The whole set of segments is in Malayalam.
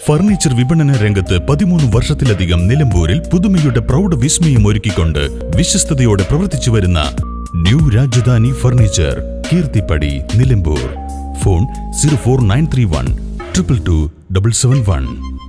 ഫർണിച്ചർ വിപണന രംഗത്ത് പതിമൂന്ന് വർഷത്തിലധികം നിലമ്പൂരിൽ പുതുമയുടെ പ്രൗഢ വിസ്മയം ഒരുക്കിക്കൊണ്ട് വിശ്വസ്തയോടെ പ്രവർത്തിച്ചു വരുന്ന new Rajadhani furniture Keerthippadi Nilambur phone zero four nine three one triple two double seven one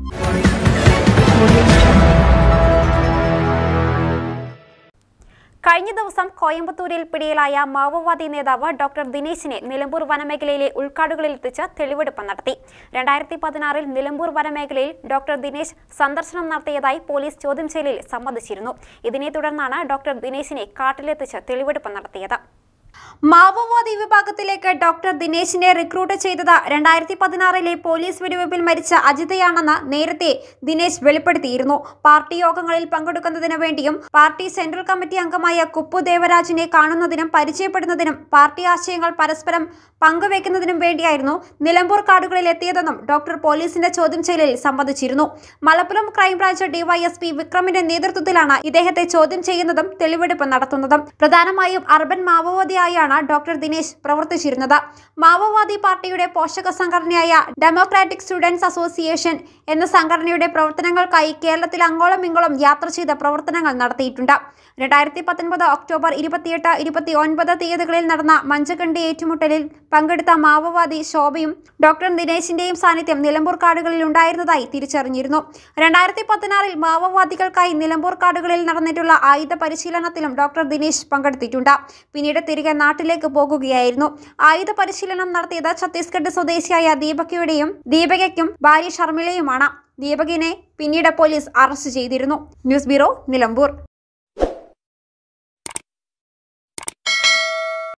കഴിഞ്ഞ ദിവസം കോയമ്പത്തൂരിൽ പിടിയിലായ മാവോവാദി നേതാവ് ഡോക്ടർ ദിനേശിനെ നിലമ്പൂർ വനമേഖലയിലെ ഉൾക്കാടുകളിൽ എത്തിച്ച് തെളിവെടുപ്പ് നടത്തി രണ്ടായിരത്തി പതിനാറിൽ നിലമ്പൂർ വനമേഖലയിൽ ഡോക്ടർ ദിനേശ് സന്ദർശനം നടത്തിയതായി പോലീസ് ചോദ്യം ചെയ്യലിൽ സമ്മതിച്ചിരുന്നു ഇതിനെ തുടർന്നാണ് ഡോക്ടർ ദിനേശിനെ കാട്ടിലെത്തിച്ച് തെളിവെടുപ്പ് നടത്തിയത് മാവോവാദി വിഭാഗത്തിലേക്ക് ഡോക്ടർ ദിനേശിനെ റിക്രൂട്ട് ചെയ്തത് രണ്ടായിരത്തി പതിനാറിലെ പോലീസ് വെടിവെപ്പിൽ മരിച്ച അജിതയാണെന്ന് നേരത്തെ ദിനേശ് വെളിപ്പെടുത്തിയിരുന്നു പാർട്ടി യോഗങ്ങളിൽ പങ്കെടുക്കുന്നതിന് വേണ്ടിയും പാർട്ടി സെൻട്രൽ കമ്മിറ്റി അംഗമായ കുപ്പു ദേവരാജിനെ കാണുന്നതിനും പരിചയപ്പെടുന്നതിനും പാർട്ടി ആശയങ്ങൾ പരസ്പരം പങ്കുവെക്കുന്നതിനും വേണ്ടിയായിരുന്നു നിലമ്പൂർ കാടുകളിൽ എത്തിയതെന്നും ഡോക്ടർ പോലീസിന്റെ ചോദ്യം ചെയ്യലിൽ സമ്മതിച്ചിരുന്നു മലപ്പുറം ക്രൈംബ്രാഞ്ച് ഡിവൈഎസ്പി വിക്രമിന്റെ നേതൃത്വത്തിലാണ് ഇദ്ദേഹത്തെ ചോദ്യം ചെയ്യുന്നതും തെളിവെടുപ്പ് നടത്തുന്നതും പ്രധാനമായും അർബൻ മാവോവാദിയായാണ് ഡോക്ടർ ദിനേശ് പ്രവർത്തിച്ചിരുന്നത് മാവോവാദി പാർട്ടിയുടെ പോഷക സംഘടനയായ ഡെമോക്രാറ്റിക് സ്റ്റുഡൻസ് അസോസിയേഷൻ എന്ന സംഘടനയുടെ പ്രവർത്തനങ്ങൾക്കായി കേരളത്തിൽ അങ്ങോളം ഇങ്ങോളം യാത്ര ചെയ്ത് പ്രവർത്തനങ്ങൾ നടത്തിയിട്ടുണ്ട് രണ്ടായിരത്തി പത്തൊൻപത് ഒക്ടോബർ ഇരുപത്തിയെട്ട് ഇരുപത്തി ഒൻപത് തീയതികളിൽ നടന്ന മഞ്ചകണ്ടി ഏറ്റുമുട്ടലിൽ പങ്കെടുത്ത മാവോവാദി ശോഭയും ഡോക്ടർ ദിനേശിന്റെയും സാന്നിധ്യം നിലമ്പൂർ കാടുകളിൽ ഉണ്ടായിരുന്നതായി തിരിച്ചറിഞ്ഞിരുന്നു രണ്ടായിരത്തി പതിനാറിൽ മാവോവാദികൾക്കായി നിലമ്പൂർ കാടുകളിൽ നടന്നിട്ടുള്ള ആയുധ പരിശീലനത്തിലും ഡോക്ടർ ദിനേശ് പങ്കെടുത്തിട്ടുണ്ട് പിന്നീട് തിരികെ നാട്ടിലേക്ക് പോകുകയായിരുന്നു ആയുധ പരിശീലനം നടത്തിയത് ഛത്തീസ്ഗഡ് സ്വദേശിയായ ദീപകയുടെയും ദീപകയ്ക്കും ഭാര്യ ഷർമിളയുമാണ് ദീപകിനെ പിന്നീട് പോലീസ് അറസ്റ്റ് ചെയ്തിരുന്നു ന്യൂസ് ബ്യൂറോ നിലമ്പൂർ